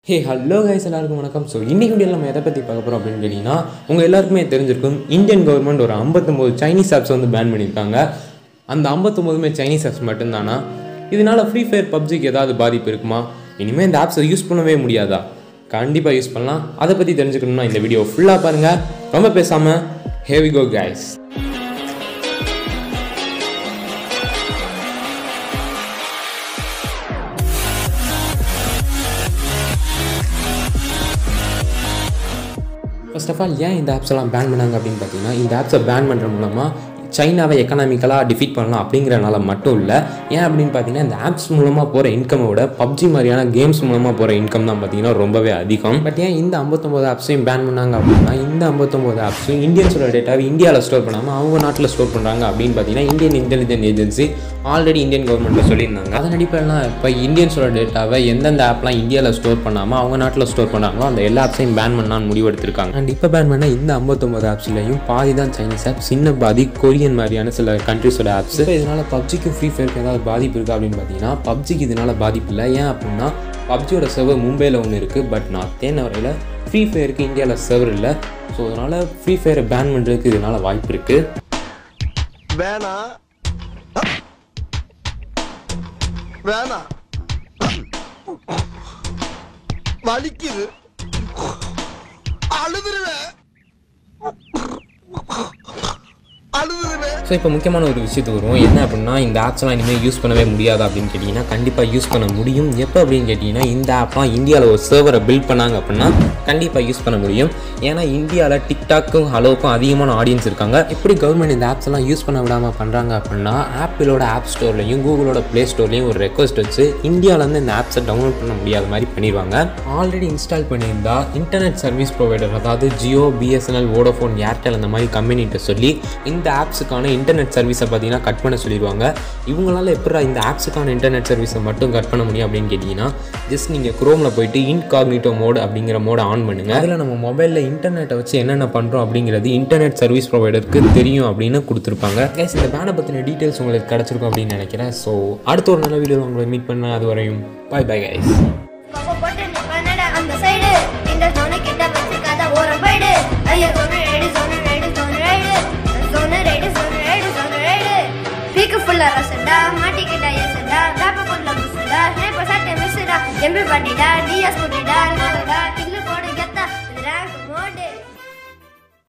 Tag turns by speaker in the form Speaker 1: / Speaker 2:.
Speaker 1: hey hello guys எல்லாருக்கும் வணக்கம் so இன்றைக்கி வீடியோ நம்ம எதை பற்றி பார்க்க போகிறோம் அப்படின்னு கேட்டிங்கன்னா உங்கள் எல்லாருக்குமே தெரிஞ்சிருக்கும் இந்தியன் கவர்மெண்ட் ஒரு ஐம்பத்தொம்போது சைனீஸ் ஆப்ஸ் வந்து பேன் பண்ணியிருக்காங்க அந்த ஐம்பத்தொம்போதுமே சைனீஸ் ஆப்ஸ் மட்டும்தானா இதனால் ஃப்ரீ ஃபயர் பப்ஜிக்கு ஏதாவது பாதிப்பு இருக்குமா இனிமேல் இந்த ஆப்ஸை யூஸ் பண்ணவே முடியாதா கண்டிப்பாக யூஸ் பண்ணலாம் அதை பற்றி தெரிஞ்சுக்கணும்னா இந்த வீடியோ ஃபுல்லாக பாருங்கள் ரொம்ப பேசாமல் heavy go guys first of all ஏன் இந்த ஆப்ஸ் எல்லாம் பேன் பண்ணாங்க அப்படின்னு பார்த்தீங்கன்னா இந்த ஆப்ஸை பேன் பண்ணுற மூலமாக சைனாவை எக்கனாமிக்கலாக டிஃபீட் பண்ணலாம் அப்படிங்கிறனால மட்டும் இல்லை ஏன் அப்படின்னு பார்த்தீங்கன்னா இந்த ஆப்ஸ் மூலமாக போகிற இன்கமை விட பப்ஜி மாதிரியான கேம்ஸ் மூலமாக போகிற இன்கம் தான் பார்த்தீங்கன்னா ரொம்பவே அதிகம் பட் ஏன் இந்த ஐம்பத்தொம்போது ஆப்ஸையும் பேன் பண்ணாங்க அப்படின்னா இந்த ஐம்பத்தொம்போது ஆப்ஸும் இந்தியன்ஸோட டேட்டாவை இந்தியாவில் ஸ்டோர் பண்ணாமல் அவங்க நாட்டில் ஸ்டோர் பண்ணுறாங்க அப்படின்னு பார்த்தீங்கன்னா Indian intelligence agency already Indian கவர்மெண்ட்டில் சொல்லியிருந்தாங்க அதன் அடிப்படையில் இப்போ இந்தியன்ஸோட டேட்டாவை எந்தெந்த ஆப்லாம் இந்தியாவில் ஸ்டோர் பண்ணாமல் அவங்க நாட்டில் ஸ்டோர் பண்ணாங்களோ அந்த எல்லா ஆப்ஸையும் பேன் பண்ணான்னு முடிவெடுத்திருக்காங்க அண்ட் இப்போ பேன் பண்ண இந்த ஐம்பத்தொம்பது ஆப்ஸ்லையும் பாதி தான் சைனீஸ் ஆப் சின்ன பாதி கொரியன் மாதிரியான சில கண்ட்ரிஸோட ஆப்ஸ் இப்போ இதனால் பப்ஜிக்கும் ஃப்ரீ ஃபயருக்கு ஏதாவது பாதிப்பு இருக்கா அப்படின்னு பார்த்தீங்கன்னா பப்ஜிக்கு இதனால் பாதிப்பு இல்லை ஏன் அப்படின்னா பப்ஜியோட சர்வர் மும்பையில் ஒன்று இருக்குது பட் நான் தேன வரையில் ஃப்ரீ ஃபயருக்கு இந்தியாவில் சர்வர் இல்லை ஸோ அதனால் ஃப்ரீ ஃபயரை பேன் பண்ணுறதுக்கு இதனால் வாய்ப்பு இருக்குது
Speaker 2: வேணாம் வேணாம் வலிக்குது அழுதுருவேன் அழுதுருவேன்
Speaker 1: ஸோ இப்போ முக்கியமான ஒரு விஷயத்துக்கு வருவோம் என்ன அப்படின்னா இந்த ஆப்ஸ்லாம் இனிமேல் யூஸ் பண்ணவே முடியாது அப்படின்னு கேட்டிங்கன்னா கண்டிப்பாக யூஸ் பண்ண முடியும் எப்போ அப்படின்னு கேட்டிங்கன்னா இந்த ஆப்லாம் இந்தியாவில் ஒரு சர்வரை பில்ட் பண்ணாங்க அப்படின்னா கண்டிப்பாக யூஸ் பண்ண முடியும் ஏன்னா இந்தியாவில் டிக்டாக்கும் ஹலோக்கும் அதிகமான ஆடியன்ஸ் இருக்காங்க எப்படி கவர்மெண்ட் இந்த ஆப்ஸ் எல்லாம் யூஸ் பண்ண விடாமல் பண்ணுறாங்க அப்படின்னா ஆப்பிளோட ஆப் ஸ்டோர்லையும் கூகுளோட ப்ளே ஸ்டோர்லையும் ஒரு ரெக்வஸ்ட் வச்சு இந்தியாவிலேருந்து இந்த ஆப்ஸை டவுன்லோட் பண்ண முடியாத மாதிரி பண்ணிடுவாங்க ஆல்ரெடி இன்ஸ்டால் பண்ணியிருந்தா இன்டர்நெட் சர்வீஸ் ப்ரொவைடர் அதாவது ஜியோ பிஎஸ்என்எல் வோடோஃபோன் ஏர்டெல் அந்த மாதிரி கம்பெனிகிட்ட சொல்லி இந்த ஆப்ஸுக்கான இன்டர்நெட் சர்வீஸை பார்த்தீங்கன்னா கட் பண்ண சொல்லிடுவாங்க இவங்களால எப்படி இந்த ஆப்ஸுக்கான இன்டர்நெட் சர்வீஸை மட்டும் கட் பண்ண முடியும் அப்படின்னு கேட்டிங்கன்னா ஜஸ்ட் நீங்கள் குரோமில் போயிட்டு இன்காக்னிட்டோ மோட் அப்படிங்கிற மோட ஆன் பண்ணுங்கள் அதில் நம்ம மொபைலில் இன்டர்நெட்டை வச்சு என்னென்ன பண்ணுறோம் அப்படிங்கிறது இன்டர்நெட் சர்வீஸ் ப்ரொவைடருக்கு தெரியும் அப்படின்னு கொடுத்துருப்பாங்க கைஸ் இந்த பேனை பற்றின டீட்டெயில்ஸ் உங்களுக்கு கிடச்சிருக்கும் அப்படின்னு நினைக்கிறேன் ஸோ அடுத்த ஒரு நல்ல வீடியோ உங்களை மீட் பண்ண அது வரையும் பாய் பை கைஸ்
Speaker 3: கோபம் போட்டு நிப்பனடா அந்த சைடு இந்த ஜோனு கிட்ட வச்சுக்காத ஓரம் போயிடு ஐயா ஜோனு ரைடு ஜோனு ரைடு ஜோனு ரைடு ஜோனு ரைடு ஜோனு ரைடு ஜோனு ரைடு பீக்கு ஃபுல்லா ரசடா மாட்டிக்கிட்டா எசடா ராப்ப கொள்ள புசுடா ஸ்னைப்பர் சட்டை மிஸ்டா எம்பி பாட்டிடா டிஎஸ் குட்டிடா நோடா கில்லு போடு கெத்தா இது ரேங்க்